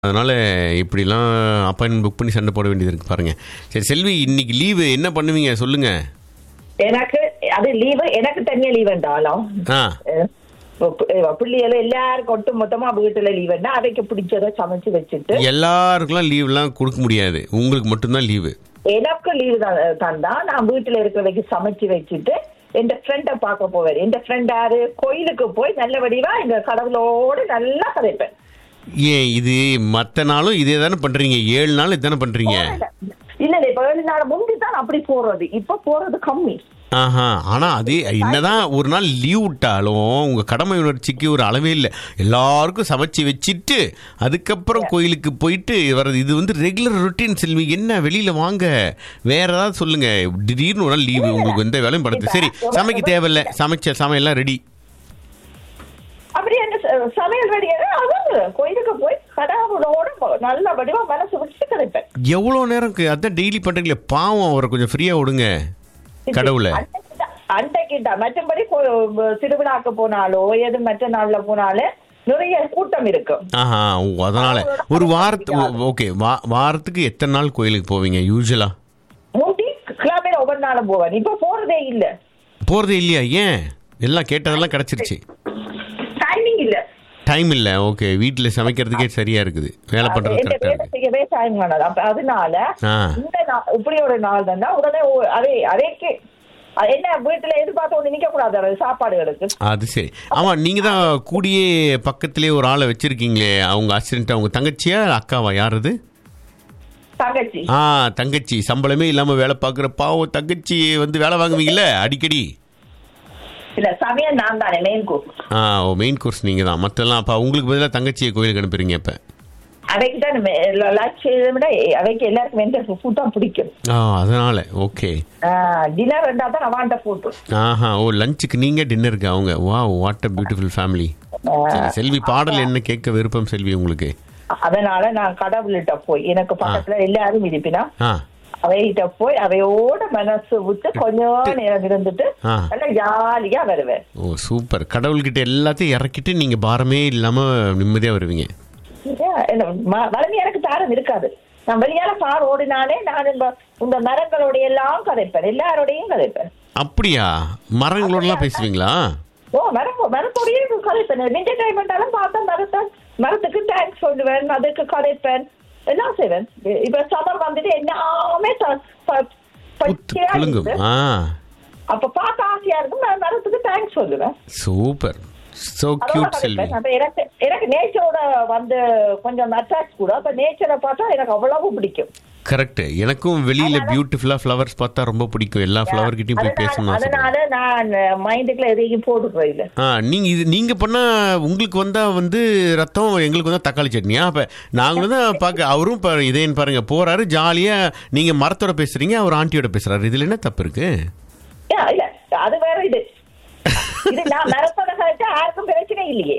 அதனால் இப்படிலாம் appointment book பண்ணி சண்டை போட வேண்டியது இருக்கு பாருங்க சரி செல்வி இன்னைக்கு லீவு என்ன பண்ணுவீங்க சொல்லுங்க எனக்கு அது லீவு எனக்கு தனியா லீவ் வேண்டாலும் ஆ பிள்ளைகள எல்லாருக்கும் ஒட்டு மொத்தமா வீட்டுல லீவ் வேண்டாம் அவைக்கு பிடிச்சதை சமைச்சு வச்சுட்டு எல்லாருக்கெல்லாம் லீவ்லாம் கொடுக்க முடியாது உங்களுக்கு மட்டும்தான் லீவு எனக்கு லீவு தந்தா நான் வீட்டுல இருக்கிறவைக்கு சமைச்சு வச்சுட்டு என் ஃப்ரெண்ட பார்க்க போவேன் என் ஃப்ரெண்ட் யாரு கோயிலுக்கு போய் நல்லபடியா இந்த கடவுளோடு நல்லா கதைப்பேன் ஏன் இது மற்ற நாளும் இதே தானே பண்ணுறீங்க ஏழு நாள் இதானே பண்ணுறீங்க இல்ல இல்ல இப்ப ஏழு நாள் முந்தி தான் அப்படி போறது இப்ப போறது கம்மி ஆஹா ஆனால் அது என்னதான் ஒரு நாள் லீவ் விட்டாலும் உங்கள் கடமை உணர்ச்சிக்கு ஒரு அளவே இல்லை எல்லாருக்கும் சமைச்சு வச்சுட்டு அதுக்கப்புறம் கோயிலுக்கு போயிட்டு வர்றது இது வந்து ரெகுலர் ரொட்டீன் செல்வி என்ன வெளியில் வாங்க வேற ஏதாவது சொல்லுங்க திடீர்னு ஒரு நாள் லீவு உங்களுக்கு எந்த வேலையும் படுது சரி சமைக்க தேவையில்ல சமைச்ச சமையல்லாம் ரெடி அப்படி என்ன ச- சமையல் ரெடி அதான் கோயிலுக்கு போய் கடவுளோட நல்லபடியா மனசு வச்சு கதைப்பேன் எவ்வளோ நேரம் கு- அதான் டெய்லி பண்ணுறீங்களே பாவம் அவரை கொஞ்சம் ஃப்ரீயாக விடுங்க கடவுளை அன்றைக்கிட்ட மற்றபடி கோ- திருவிழாக்கு போனாலோ எது மற்ற நாள்ல போனாலே நிறைய கூட்டம் இருக்கும் ஆஹா ஓ அதனால ஒரு வாரத்து ஓகே வா வாரத்துக்கு எத்தனை நாள் கோயிலுக்கு போவீங்க யூஸ்வலா முந்தி கிளம்பின ஒவ்வொரு நாளும் போவேன் இப்ப போறதே இல்ல போகிறதே இல்லையா ஏன் எல்லாம் கேட்டதெல்லாம் கிடச்சிருச்சு டைமிங் இல்ல டைம் இல்லை ஓகே வீட்டில் சமைக்கிறதுக்கே சரியா இருக்குது வேலை பண்ணுறது எந்த கரெக்டாக வேலை இருக்கு செய்யவே டைம் வேணாது அப்ப அதனால ஆ இந்த நா- இப்படி ஒரு நாள் தானே உடனே ஓ- அதே அதேக்கு அது என்ன வீட்டுல எதிர்பார்த்து ஒண்ணு நிக்க கூடாது அது சாப்பாடுகளுக்கு அது சரி ஆமாம் நீங்கள் தான் கூடியே பக்கத்துலேயே ஒரு ஆளை வச்சுருக்கீங்களே அவங்க அசிஸ்டன்ட் அவங்க தங்கச்சியா அக்காவா யார் அது தங்கச்சி ஆ தங்கச்சி சம்பளமே இல்லாமல் வேலை பார்க்குற பாவம் தங்கச்சி வந்து வேலை வாங்குவீங்கல்ல அடிக்கடி இல்ல சமையல் நான் தானே மெயின் கோர்ஸ் ஆ ஓ மெயின் கோர்ஸ் நீங்கள் தான் மற்றெல்லாம் அப்போ உங்களுக்கு பதிலாக தங்கச்சியை கோயிலுக்கு அனுப்புறீங்க இப்போ அவைக்கு தான் லஞ்ச் விட அவைக்கு எல்லாருக்கும் வெந்த ஃபுட் தான் பிடிக்கும் ஆ அதனால ஓகே டின்னர் ரெண்டா தான் அவாண்ட ஃபுட் ஆஹா ஓ லஞ்சுக்கு நீங்க டின்னருக்கு அவங்க வா what a beautiful family Selvi பாடல் என்ன கேட்க விருப்பம் செல்வி உங்களுக்கு அதனால நான் கடவுள்கிட்ட போய் எனக்கு பக்கத்துல எல்லாரும் இருப்பினா ஆ அவைகிட்ட போய் அவையோட மனசு விட்டு கொஞ்சம் நேரம் இருந்துட்டு ஆ. நல்லா ஜாலியா வருவேன் ஓ சூப்பர் கடவுள்கிட்ட எல்லாத்தையும் இறக்கிட்டு நீங்க பாரமே இல்லாம நிம்மதியா வருவீங்க ஏன், என்ன, ம- வலிமை எனக்கு தாரம் இருக்காது நான் வெளியால கார் ஓடினாலே நான் இந்த இந்த மரங்களோட எல்லாம் கதைப்பேன் எல்லாரோடையும் கதைப்பேன் அப்படியா மரங்களோடலாம் பேசுவீங்களா ஓ மரம் மரத்தோடயே கதைப்பேன் என்டர்டைன்மெண்டாலும் பார்த்தா மரத்தை மரத்துக்கு தேங்க்ஸ் சொல்லுவேன் அதுக்கு கதைப்பேன் எல்லாம் செய்வேன் இ- இப்ப சமர் வந்துட்டு எல்லாமே ச- ப- புத்து பச்சையா குலுங்கும் இருக்கு. ஆ அப்ப பார்க்க ஆசையா இருக்கும் நான் மரத்துக்கு தேங்க்ஸ் சொல்லுவேன் சூப்பர் சோ அதோட கியூட் செல்வி கதைப்பேன். அப்ப எனக்கு எனக்கு நேச்சரோட வந்து கொஞ்சம் அட்ராக்ட் கூட அப்ப நேச்சரை பார்த்தா எனக்கு அவ்வளவு பிடிக்கும் கரெக்ட் எனக்கும் வெளியில பியூட்டிஃபுல்லா ஃப்ளவர்ஸ் பார்த்தா ரொம்ப பிடிக்கும் எல்லா ஃப்ளவர் கிட்டயும் போய் அதனால- பேசணும் ஆசை அதனால நான் மைண்டுக்குள்ள எதையும் போட்டுக்கிறேன் இல்ல ஆ நீங்க இது நீங்க பண்ணா உங்களுக்கு வந்தா வந்து ரத்தம் எங்களுக்கு வந்தா தக்காளி சட்னியா அப்ப நாங்களும் தான் பார்க்க அவரும் இப்ப இதேன்னு பாருங்க போறாரு ஜாலியா நீங்க மரத்தோட பேசுறீங்க அவர் ஆண்டியோட பேசுறாரு இதுல என்ன தப்பு இருக்கு ஏன், இல்ல அது வேற இது இது நான் மரத்தோட கழிச்சா யாருக்கும் பிரச்சனை இல்லையே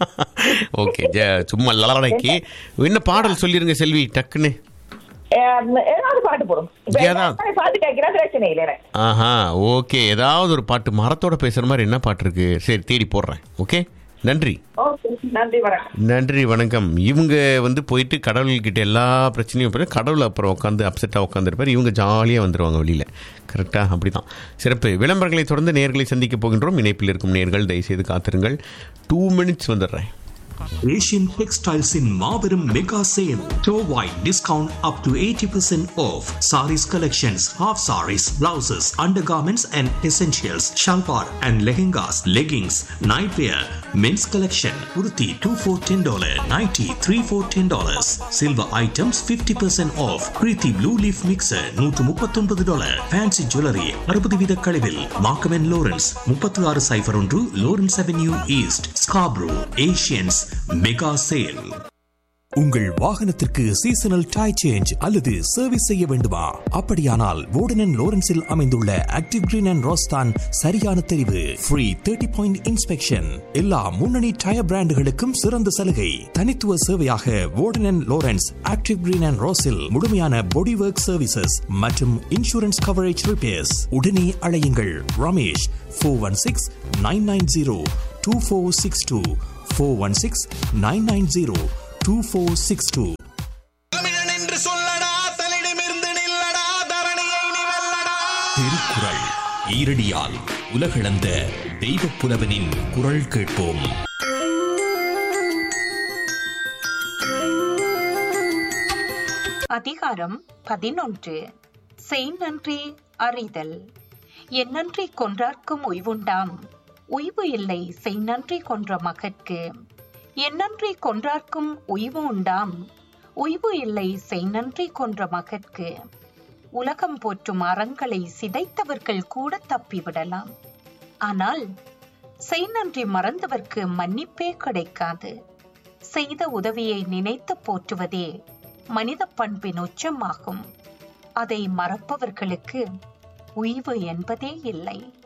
ஓகே சும்மா லலடைக்கு என்ன பாடல் சொல்லிருங்க செல்வி டக்குன்னு ஏம், ஏதாவது பாட்டு போடும் இப்ப ஏதாவது. எல்லாரும் பாட்டு கேட்கிறா பிரச்சனை இல்லை எனக்கு. ஆஹா ஓகே ஏதாவது ஒரு பாட்டு மரத்தோட பேசுற மாதிரி என்ன பாட்டு இருக்கு சரி தேடி போடுறேன் ஓகே நன்றி ஓகே நன்றி வணக்கம் நன்றி வணக்கம் இவங்க வந்து போயிட்டு கடவுள்கிட்ட எல்லா பிரச்சனையும் பண்ணி கடவுள் அப்புறம் உட்காந்து அப்செட்டாக உட்காந்துருப்பார் இவங்க ஜாலியாக வந்துடுவாங்க வெளியில் கரெக்டாக அப்படி தான் சிறப்பு விளம்பரங்களை தொடர்ந்து நேர்களை சந்திக்க போகின்றோம் இணைப்பில் இருக்கும் நேர்கள் தயவுசெய்து காத்திருங்கள் டூ மினிட்ஸ் வந்துடுறேன் Asian Textiles in Marverum Mega Sale. Store wide discount up to 80% off. Saris collections, half saris, blouses, undergarments and essentials, shalwar and lehengas, leggings, nightwear, men's collection, kurti 2 for $10, nighty 3 for $10. Silver items 50% off. Preeti Blue Leaf Mixer 139 dollar. Fancy Jewelry 60 வித கழிவில். Markham and Lawrence 36 சைபர் ஒன்று Lawrence Avenue East, Scarborough, Asians Mega Sale. உங்கள் வாகனத்திற்கு seasonal tyre change அல்லது service செய்ய வேண்டுமா அப்படியானால் வோர்டன் லோரன்ஸில் அமைந்துள்ள active Green and ரோஸ்தான் சரியான தெரிவு ஃப்ரீ தேர்ட்டி பாயிண்ட் இன்ஸ்பெக்ஷன் எல்லா முன்னணி டயர் பிராண்டுகளுக்கும் சிறந்த சலுகை தனித்துவ சேவையாக Warden Lawrence Active Green and ரோஸில் முழுமையான பாடி ஒர்க் சர்வீசஸ் மற்றும் இன்சூரன்ஸ் கவரேஜ் ரிப்பேர்ஸ் உடனே அழையுங்கள் Ramesh four one six nine nine zero two four six two four one six nine nine zero two four six two தமிழன் என்று சொல்லடா தலிடமிருந்து நில்லடா தரணியை நீ வெல்லடா திருக்குறள் ஈரடியால் உலகளந்த தெய்வப் புலவனின் குரல் கேட்போம் அதிகாரம் பதினொன்று செய்நன்றி அறிதல் என்னன்றி கொன்றார்க்கும் உய்வுண்டாம் உய்வு இல்லை செய்நன்றி கொன்ற மகற்கு என்னன்றி கொன்றார்க்கும் உய்வு உண்டாம் உய்வு இல்லை செய்நன்றி கொன்ற மகற்கு உலகம் போற்றும் அறங்களை சிதைத்தவர்கள் கூட தப்பிவிடலாம் ஆனால் செய்நன்றி மறந்தவர்க்கு மன்னிப்பே கிடைக்காது செய்த உதவியை நினைத்து போற்றுவதே மனித பண்பின் உச்சமாகும் அதை மறப்பவர்களுக்கு உய்வு என்பதே இல்லை